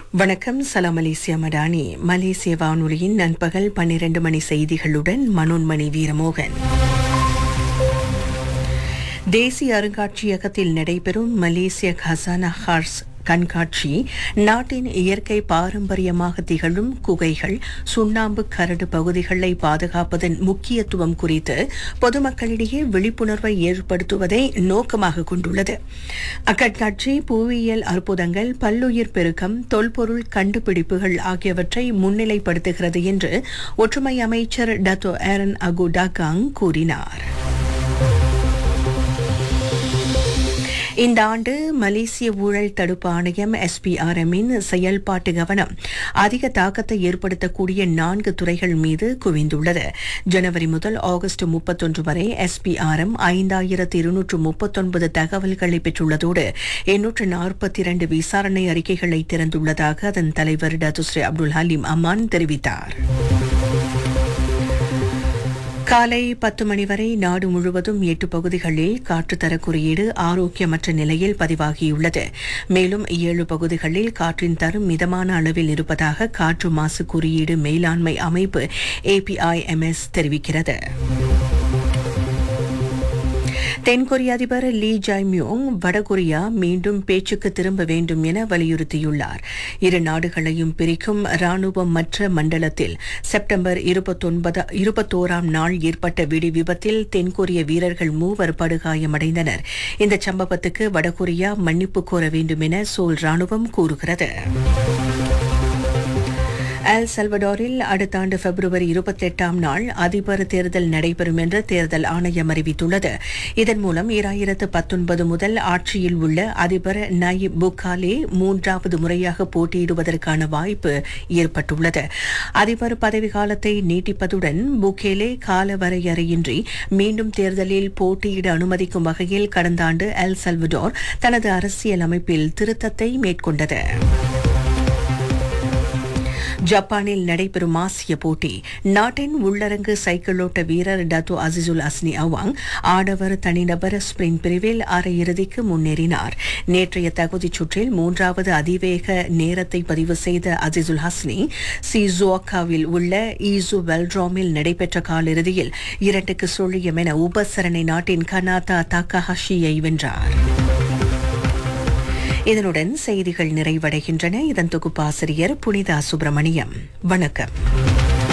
வணக்கம் சலாம் மலேசியா மடானி மலேசிய வானொலியின் நண்பகல் பன்னிரண்டு மணி செய்திகளுடன் மனோன்மணி வீரமோகன் தேசிய அருங்காட்சியகத்தில் நடைபெறும் மலேசிய ஹசானா ஹார்ஸ் கண்காட்சி நாட்டின் இயற்கை பாரம்பரியமாக திகழும் குகைகள் சுண்ணாம்பு கரடு பகுதிகளை பாதுகாப்பதன் முக்கியத்துவம் குறித்து பொதுமக்களிடையே விழிப்புணர்வை ஏற்படுத்துவதை நோக்கமாக கொண்டுள்ளது அக்கண்காட்சி புவியியல் அற்புதங்கள் பல்லுயிர் பெருக்கம் தொல்பொருள் கண்டுபிடிப்புகள் ஆகியவற்றை முன்னிலைப்படுத்துகிறது என்று ஒற்றுமை அமைச்சர் டத்தோ ஏரன் அகு டாகாங் கூறினார் இந்த ஆண்டு மலேசிய ஊழல் தடுப்பு ஆணையம் எஸ்பிஆர்எம்மின் செயல்பாட்டு கவனம் அதிக தாக்கத்தை ஏற்படுத்தக்கூடிய நான்கு துறைகள் மீது குவிந்துள்ளது ஜனவரி முதல் ஆகஸ்ட் முப்பத்தொன்று வரை எஸ்பிஆர்எம் ஐந்தாயிரத்து இருநூற்று முப்பத்தொன்பது தகவல்களை பெற்றுள்ளதோடு எண்ணூற்று நாற்பத்தி இரண்டு விசாரணை அறிக்கைகளை திறந்துள்ளதாக அதன் தலைவர் டத்துஸ்ரீ அப்துல் ஹலீம் அமான் தெரிவித்தார் காலை பத்து மணி வரை நாடு முழுவதும் எட்டு பகுதிகளில் காற்றுத்தர குறியீடு ஆரோக்கியமற்ற நிலையில் பதிவாகியுள்ளது மேலும் ஏழு பகுதிகளில் காற்றின் தரம் மிதமான அளவில் இருப்பதாக காற்று மாசு குறியீடு மேலாண்மை அமைப்பு ஏபிஐஎம்எஸ் தெரிவிக்கிறது தென்கொரிய அதிபர் லீ ஜாய்மியோங் வடகொரியா மீண்டும் பேச்சுக்கு திரும்ப வேண்டும் என வலியுறுத்தியுள்ளார் இரு நாடுகளையும் பிரிக்கும் ராணுவம் மற்ற மண்டலத்தில் செப்டம்பர் இருபத்தோராம் நாள் ஏற்பட்ட வெடி விபத்தில் தென்கொரிய வீரர்கள் மூவர் படுகாயமடைந்தனர் இந்த சம்பவத்துக்கு வடகொரியா மன்னிப்பு கோர வேண்டும் என சோல் ராணுவம் கூறுகிறது எல் சல்வடாரில் அடுத்த ஆண்டு பிப்ரவரி இருபத்தெட்டாம் நாள் அதிபர் தேர்தல் நடைபெறும் என்று தேர்தல் ஆணையம் அறிவித்துள்ளது இதன் மூலம் ஈராயிரத்து பத்தொன்பது முதல் ஆட்சியில் உள்ள அதிபர் நயிப் புக்காலே மூன்றாவது முறையாக போட்டியிடுவதற்கான வாய்ப்பு ஏற்பட்டுள்ளது அதிபர் பதவிக்காலத்தை நீட்டிப்பதுடன் புக்கேலே கால வரையறையின்றி மீண்டும் தேர்தலில் போட்டியிட அனுமதிக்கும் வகையில் கடந்த ஆண்டு எல் சல்வடோர் தனது அரசியல் அமைப்பில் திருத்தத்தை மேற்கொண்டது ஜப்பானில் நடைபெறும் ஆசிய போட்டி நாட்டின் உள்ளரங்கு சைக்கிளோட்ட வீரர் டத்தோ அசிசுல் அஸ்னி அவாங் ஆடவர் தனிநபர் ஸ்பிரிண்ட் பிரிவில் அரையிறுதிக்கு முன்னேறினார் நேற்றைய தகுதிச் சுற்றில் மூன்றாவது அதிவேக நேரத்தை பதிவு செய்த அசிசுல் ஹஸ்னி சிசுவாக்காவில் உள்ள ஈசு வெல்ட்ராமில் நடைபெற்ற காலிறுதியில் இரண்டுக்கு சுழியம் என உபசரணை நாட்டின் கனாதா தாக்காஹஷியை வென்றார் இதனுடன் செய்திகள் நிறைவடைகின்றன இதன் தொகுப்பாசிரியர் புனிதா சுப்பிரமணியம் வணக்கம்